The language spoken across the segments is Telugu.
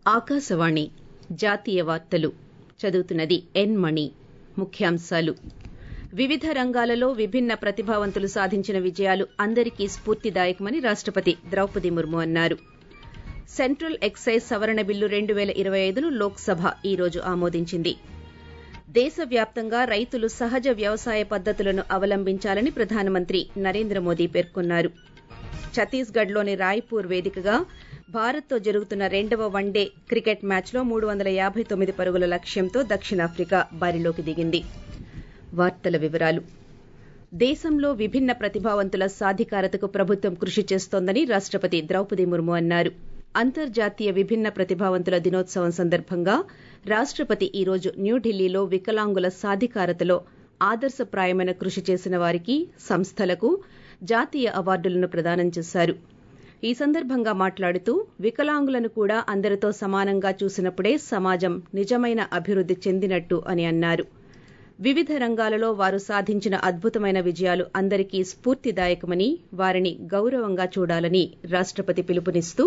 ఆకాశవాణి జాతీయ వార్తలు చదువుతున్నది ఎన్ మణి ముఖ్యాంశాలు వివిధ రంగాలలో విభిన్న ప్రతిభావంతులు సాధించిన విజయాలు అందరికీ స్ఫూర్తిదాయకమని రాష్టపతి ద్రౌపది ముర్ము అన్నారు సెంట్రల్ ఎక్సైజ్ సవరణ బిల్లు రెండు పేల ఇరవై ఐదును లోక్సభ ఈ రోజు ఆమోదించింది దేశవ్యాప్తంగా రైతులు సహజ వ్యవసాయ పద్దతులను అవలంబించాలని ప్రధానమంత్రి నరేంద్ర మోదీ పేర్కొన్నారు ఛత్తీస్గఢ్లోని రాయ్పూర్ వేదికగా భారత్తో జరుగుతున్న రెండవ వన్డే క్రికెట్ మ్యాచ్లో మూడు వందల యాబై తొమ్మిది పరుగుల లక్ష్యంతో దక్షిణాఫ్రికా బరిలోకి దిగింది వార్తల వివరాలు దేశంలో విభిన్న ప్రతిభావంతుల సాధికారతకు ప్రభుత్వం కృషి చేస్తోందని రాష్టపతి ద్రౌపది ముర్ము అన్నారు అంతర్జాతీయ విభిన్న ప్రతిభావంతుల దినోత్సవం సందర్భంగా రాష్టపతి ఈ రోజు న్యూఢిల్లీలో వికలాంగుల సాధికారతలో ఆదర్శప్రాయమైన కృషి చేసిన వారికి సంస్థలకు జాతీయ అవార్డులను ప్రదానం చేశారు ఈ సందర్భంగా మాట్లాడుతూ వికలాంగులను కూడా అందరితో సమానంగా చూసినప్పుడే సమాజం నిజమైన అభివృద్ది చెందినట్టు అని అన్నారు వివిధ రంగాలలో వారు సాధించిన అద్భుతమైన విజయాలు అందరికీ స్ఫూర్తిదాయకమని వారిని గౌరవంగా చూడాలని రాష్టపతి పిలుపునిస్తూ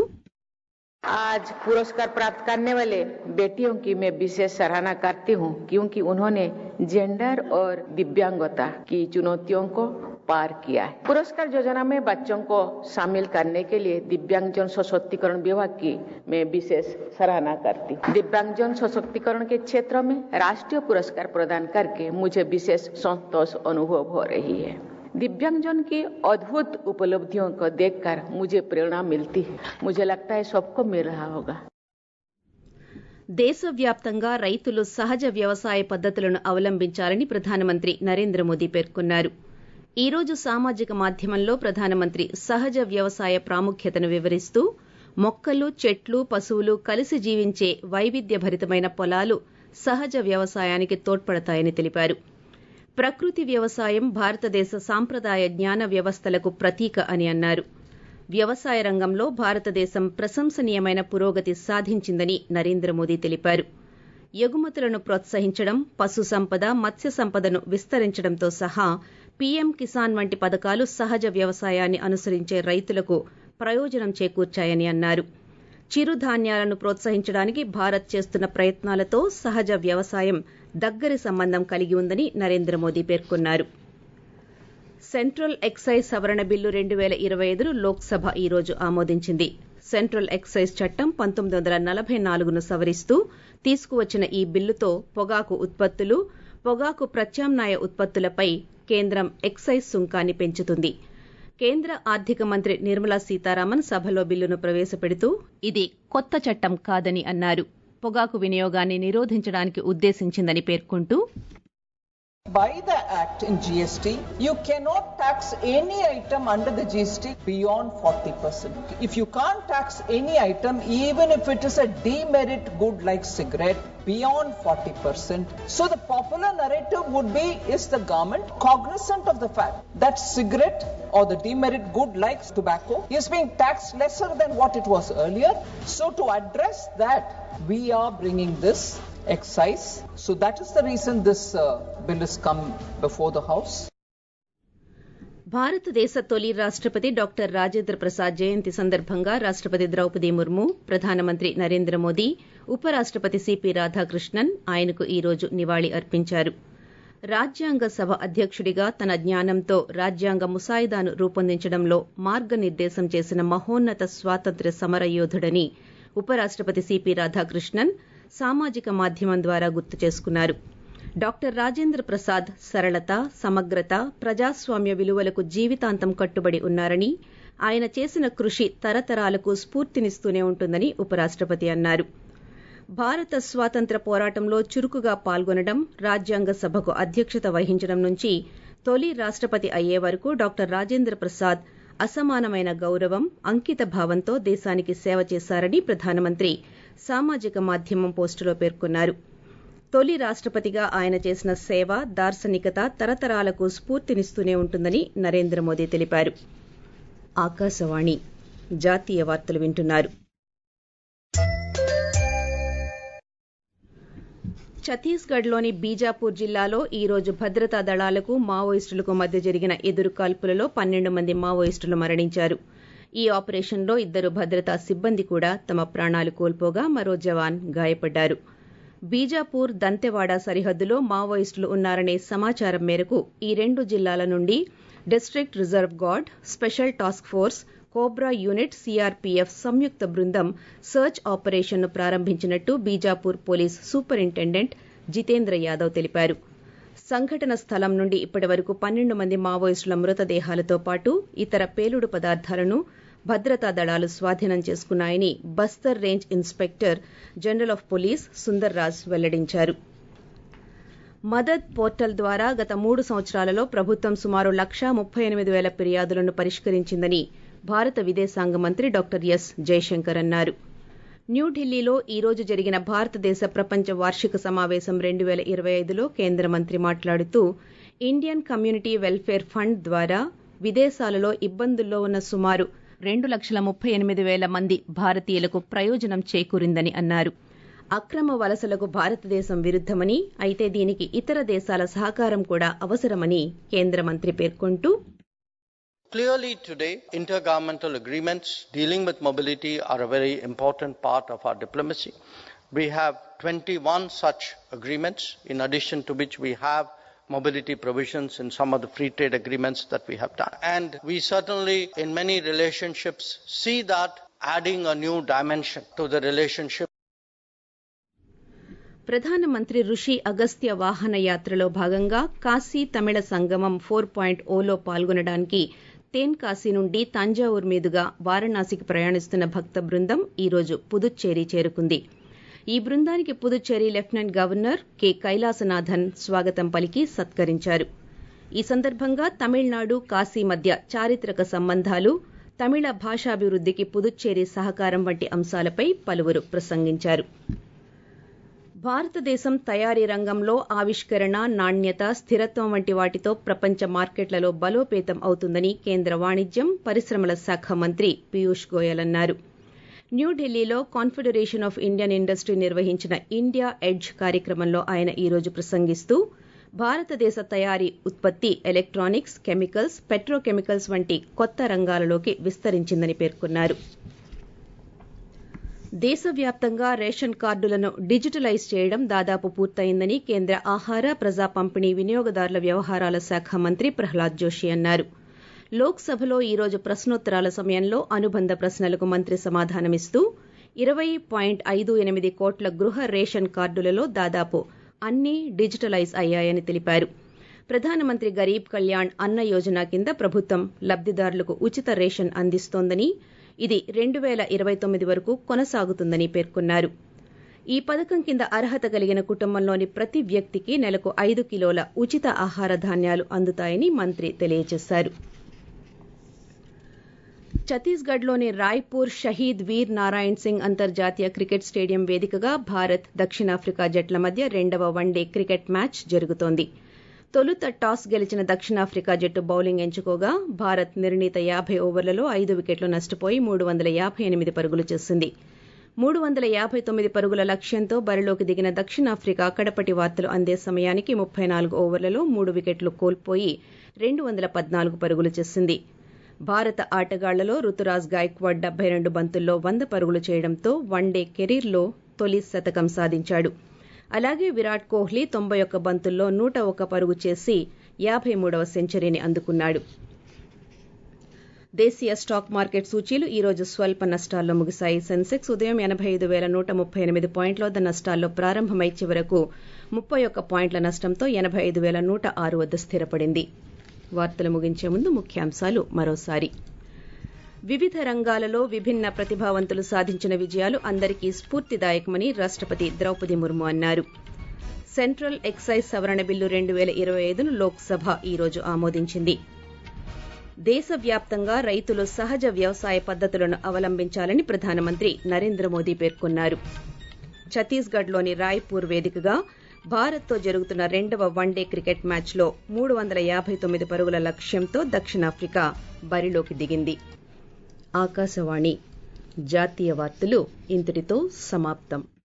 आज पुरस्कार प्राप्त करने वाले बेटियों की मैं विशेष सराहना करती हूँ क्योंकि उन्होंने जेंडर और दिव्यांगता की चुनौतियों को पार किया है पुरस्कार योजना में बच्चों को शामिल करने के लिए दिव्यांगजन सशक्तिकरण विभाग की मैं विशेष सराहना करती हूँ दिव्यांगजन सशक्तिकरण के क्षेत्र में राष्ट्रीय पुरस्कार प्रदान करके मुझे विशेष संतोष अनुभव हो रही है दिव्यांगजन की अद्भुत उपलब्धियों को देखकर मुझे प्रेरणा मिलती है मुझे लगता है सबको मिल रहा होगा దేశవ్యాప్తంగా రైతులు సహజ వ్యవసాయ పద్దతులను అవలంబించాలని ప్రధానమంత్రి నరేంద్ర మోదీ పేర్కొన్నారు ఈ రోజు సామాజిక మాధ్యమంలో ప్రధానమంత్రి సహజ వ్యవసాయ ప్రాముఖ్యతను వివరిస్తూ మొక్కలు చెట్లు పశువులు కలిసి జీవించే వైవిధ్యభరితమైన పొలాలు సహజ వ్యవసాయానికి తోడ్పడతాయని తెలిపారు ప్రకృతి వ్యవసాయం భారతదేశ సాంప్రదాయ జ్ఞాన వ్యవస్థలకు ప్రతీక అని అన్నారు వ్యవసాయ రంగంలో భారతదేశం ప్రశంసనీయమైన పురోగతి సాధించిందని నరేంద్ర మోదీ తెలిపారు ఎగుమతులను ప్రోత్సహించడం పశు సంపద మత్స్య సంపదను విస్తరించడంతో సహా పీఎం కిసాన్ వంటి పథకాలు సహజ వ్యవసాయాన్ని అనుసరించే రైతులకు ప్రయోజనం చేకూర్చాయని అన్నారు చిరుధాన్యాలను ప్రోత్సహించడానికి భారత్ చేస్తున్న ప్రయత్నాలతో సహజ వ్యవసాయం దగ్గరి సంబంధం కలిగి ఉందని నరేంద్ర మోదీ పేర్కొన్నారు సెంట్రల్ ఎక్సైజ్ సవరణ బిల్లు రెండు పేల ఇరవై ఐదును లోక్సభ ఈ రోజు ఆమోదించింది సెంట్రల్ ఎక్సైజ్ చట్టం పంతొమ్మిది వందల నలభై నాలుగును సవరిస్తూ తీసుకువచ్చిన ఈ బిల్లుతో పొగాకు ఉత్పత్తులు పొగాకు ప్రత్యామ్నాయ ఉత్పత్తులపై కేంద్రం ఎక్సైజ్ సుంకాన్ని పెంచుతుంది కేంద్ర ఆర్థిక మంత్రి నిర్మలా సీతారామన్ సభలో బిల్లును ప్రవేశపెడుతూ ఇది కొత్త చట్టం కాదని అన్నారు పొగాకు వినియోగాన్ని నిరోధించడానికి ఉద్దేశించిందని పేర్కొంటూ By the Act in GST, you cannot tax any item under the GST beyond 40%. If you can't tax any item, even if it is a demerit good like cigarette, beyond 40%. So the popular narrative would be, is the government cognizant of the fact that cigarette or the demerit good like tobacco is being taxed lesser than what it was earlier. So to address that, we are bringing this excise. So that is the reason this uh, bill has come before the House. భారతదేశ తొలి రాష్టపతి డాక్టర్ రాజేంద్ర ప్రసాద్ జయంతి సందర్భంగా రాష్టపతి ద్రౌపది ముర్ము ప్రధానమంత్రి నరేంద్ర మోదీ ఉపరాష్టపతి సిపి రాధాకృష్ణన్ ఆయనకు ఈ రోజు నివాళి అర్పించారు రాజ్యాంగ సభ అధ్యకుడిగా తన జ్ఞానంతో రాజ్యాంగ ముసాయిదాను రూపొందించడంలో మార్గనిర్దేశం చేసిన మహోన్నత స్వాతంత్ర్య సమరయోధుడని ఉపరాష్టపతి సిపి రాధాకృష్ణన్ సామాజిక మాధ్యమం ద్వారా గుర్తు చేసుకున్నారు డాక్టర్ రాజేంద్ర ప్రసాద్ సరళత సమగ్రత ప్రజాస్వామ్య విలువలకు జీవితాంతం కట్టుబడి ఉన్నారని ఆయన చేసిన కృషి తరతరాలకు స్ఫూర్తినిస్తూనే ఉంటుందని ఉపరాష్టపతి అన్నారు భారత స్వాతంత్ర పోరాటంలో చురుకుగా పాల్గొనడం రాజ్యాంగ సభకు అధ్యక్షత వహించడం నుంచి తొలి రాష్టపతి అయ్యే వరకు డాక్టర్ రాజేంద్ర ప్రసాద్ అసమానమైన గౌరవం అంకిత భావంతో దేశానికి సేవ చేశారని ప్రధానమంత్రి సామాజిక మాధ్యమం పోస్టులో పేర్కొన్నారు తొలి రాష్టపతిగా ఆయన చేసిన సేవ దార్శనికత తరతరాలకు స్ఫూర్తినిస్తూనే ఉంటుందని నరేంద్ర మోదీ తెలిపారు ఆకాశవాణి జాతీయ వార్తలు వింటున్నారు ఛత్తీస్గఢ్లోని బీజాపూర్ జిల్లాలో ఈ రోజు భద్రతా దళాలకు మావోయిస్టులకు మధ్య జరిగిన ఎదురు కాల్పులలో పన్నెండు మంది మావోయిస్టులు మరణించారు ఈ ఆపరేషన్లో ఇద్దరు భద్రతా సిబ్బంది కూడా తమ ప్రాణాలు కోల్పోగా మరో జవాన్ గాయపడ్డారు బీజాపూర్ దంతెవాడ సరిహద్దులో మావోయిస్టులు ఉన్నారనే సమాచారం మేరకు ఈ రెండు జిల్లాల నుండి district reserve guard special task force cobra unit CRPF సంయుక్త బృందం సర్చ్ ఆపరేషన్ను ప్రారంభించినట్టు బీజాపూర్ పోలీస్ సూపరింటెండెంట్ జితేంద్ర యాదవ్ తెలిపారు సంఘటన స్థలం నుండి ఇప్పటి వరకు పన్నెండు మంది మావోయిస్టుల మృతదేహాలతో పాటు ఇతర పేలుడు పదార్థాలను భద్రతా దళాలు స్వాధీనం చేసుకున్నాయని Bastar range inspector general of police Sundar Raj వెల్లడించారు మదద్ పోర్టల్ ద్వారా గత మూడు సంవత్సరాలలో ప్రభుత్వం సుమారు లక్షా ముప్పై ఎనిమిది వేల ఫిర్యాదులను పరిష్కరించిందని భారత విదేశాంగ మంత్రి డాక్టర్ ఎస్ జయశంకర్ అన్నారు న్యూఢిల్లీలో ఈ రోజు జరిగిన భారతదేశ ప్రపంచ వార్షిక సమావేశం రెండు వేల ఇరవై ఐదులో కేంద్ర మంత్రి మాట్లాడుతూ ఇండియన్ కమ్యూనిటీ వెల్ఫేర్ ఫండ్ ద్వారా విదేశాలలో ఇబ్బందుల్లో ఉన్న సుమారు రెండు లక్షల ముప్పై ఎనిమిది వేల మంది భారతీయులకు ప్రయోజనం చేకూరిందని అన్నారు అక్రమ వలసలకు భారతదేశం విరుద్దమని అయితే దీనికి ఇతర దేశాల సహకారం కూడా అవసరమని కేంద్ర మంత్రి పేర్కొంటూ Clearly, today, intergovernmental agreements dealing with mobility are a very important part of our diplomacy. We have 21 such agreements, in addition to which we have mobility provisions in some of the free trade agreements that we have done. And we certainly, in many relationships, see that adding a new dimension to the relationship. ప్రధానమంత్రి ఋషి అగస్త్య వాహన యాత్రలో భాగంగా కాశీ తమిళ సంగమం ఫోర్ పాయింట్ ఓలో పాల్గొనడానికి తేన్ కాశీ నుండి తంజావూర్ మీదుగా వారణాసికి ప్రయాణిస్తున్న భక్త బృందం ఈ రోజు పుదుచ్చేరి చేరుకుంది ఈ బృందానికి Puducherry lieutenant governor K Kailasanathan స్వాగతం పలికి సత్కరించారు ఈ సందర్భంగా తమిళనాడు కాశీ మధ్య చారిత్రక సంబంధాలు తమిళ భాషాభివృద్ధికి పుదుచ్చేరి సహకారం వంటి అంశాలపై పలువురు ప్రసంగించారు భారతదేశం తయారీ రంగంలో ఆవిష్కరణ నాణ్యత స్థిరత్వం వంటి వాటితో ప్రపంచ మార్కెట్లలో బలోపేతం అవుతుందని కేంద్ర వాణిజ్యం పరిశ్రమల శాఖ మంత్రి పీయూష్ గోయల్ అన్నారు న్యూఢిల్లీలో కాన్ఫెడరేషన్ ఆఫ్ ఇండియన్ ఇండస్ట్రీ నిర్వహించిన ఇండియా ఎడ్జ్ కార్యక్రమంలో ఆయన ఈ రోజు ప్రసంగిస్తూ భారతదేశ తయారీ ఉత్పత్తి ఎలక్ట్రానిక్స్ కెమికల్స్ పెట్రోకెమికల్స్ వంటి కొత్త రంగాలలోకి విస్తరించిందని పేర్కొన్నారు దేశవ్యాప్తంగా రేషన్ కార్డులను డిజిటలైజ్ చేయడం దాదాపు పూర్తయిందని కేంద్ర ఆహార ప్రజా పంపిణీ వినియోగదారుల వ్యవహారాల శాఖ మంత్రి ప్రహ్లాద్ జోషి అన్నారు లోక్సభలో ఈ రోజు ప్రశ్నోత్తరాల సమయంలో అనుబంధ ప్రశ్నలకు మంత్రి సమాధానమిస్తూ ఇరవై పాయింట్ ఐదు ఎనిమిది కోట్ల గృహ రేషన్ కార్డులలో దాదాపు అన్ని డిజిటలైజ్ అయ్యాయని తెలిపారు ప్రధానమంత్రి గరీబ్ కళ్యాణ్ అన్న యోజన కింద ప్రభుత్వం లబ్దిదారులకు ఉచిత రేషన్ అందిస్తోందని ఇది రెండు పేల ఇరవై తొమ్మిది వరకు కొనసాగుతుందని పేర్కొన్నారు ఈ పథకం కింద అర్హత కలిగిన కుటుంబంలోని ప్రతి వ్యక్తికి నెలకు ఐదు కిలోల ఉచిత ఆహార ధాన్యాలు అందుతాయని మంత్రి తెలియజేశారు ఛత్తీస్గఢ్లోని రాయ్పూర్ షహీద్ వీర్ నారాయణ్ సింగ్ అంతర్జాతీయ క్రికెట్ స్టేడియం వేదికగా భారత్ దక్షిణాఫ్రికా జట్ల మధ్య రెండవ వన్డే క్రికెట్ మ్యాచ్ జరుగుతోంది తొలుత టాస్ గెలిచిన దక్షిణాఫ్రికా జట్టు బౌలింగ్ ఎంచుకోగా భారత్ నిర్ణీత యాభై ఓవర్లలో ఐదు వికెట్లు నష్టపోయి మూడు వందల యాభై ఎనిమిది పరుగులు చేసింది మూడు వందల యాభై తొమ్మిది పరుగుల లక్ష్యంతో బరిలోకి దిగిన దక్షిణాఫ్రికా కడపటి వార్తలు అందే సమయానికి ముప్పై నాలుగు ఓవర్లలో మూడు వికెట్లు కోల్పోయి రెండు వందల పద్నాలుగు పరుగులు చేసింది భారత ఆటగాళ్లలో రుతురాజ్ గాయక్వాడ్ డెబ్బై రెండు బంతుల్లో వంద పరుగులు చేయడంతో వన్డే కెరీర్లో తొలి శతకం సాధించాడు అలాగే విరాట్ కోహ్లీ తొంభై ఒక్క బంతుల్లో నూట ఒక్క పరుగు చేసి యాభై మూడవ సెంచరీని అందుకున్నాడు దేశీయ స్టాక్ మార్కెట్ సూచీలు ఈ రోజు స్వల్ప నష్టాల్లో ముగిశాయి సెన్సెక్స్ ఉదయం ఎనబై ఐదు వేల నూట ముప్పై ఎనిమిది పాయింట్ల వద్ద నష్టాల్లో ప్రారంభమై చివరకు ముప్పై ఒక్క పాయింట్ల నష్టంతో ఎనబై ఐదు వేల నూట ఆరు వద్ద స్థిరపడింది వార్తలు ముగించే ముందు ముఖ్యాంశాలు మరోసారి వివిధ రంగాలలో విభిన్న ప్రతిభావంతులు సాధించిన విజయాలు అందరికీ స్ఫూర్తిదాయకమని రాష్టపతి ద్రౌపది ముర్ము అన్నారు సెంట్రల్ ఎక్సైజ్ సవరణ బిల్లు రెండు వేల ఇరవై ఐదును లోక్సభ ఈ రోజు ఆమోదించింది దేశవ్యాప్తంగా రైతులు సహజ వ్యవసాయ పద్దతులను అవలంబించాలని ప్రధానమంత్రి నరేంద్ర మోదీ పేర్కొన్నారు ఛత్తీస్గఢ్లోని రాయ్పూర్ వేదికగా భారత్తో జరుగుతున్న రెండవ వన్డే క్రికెట్ మ్యాచ్లో మూడు వందల యాభై తొమ్మిది పరుగుల లక్ష్యంతో దక్షిణాఫ్రికా బరిలోకి దిగింది ఆకాశవాణి జాతీయ వార్తలు ఇంతటితో సమాప్తం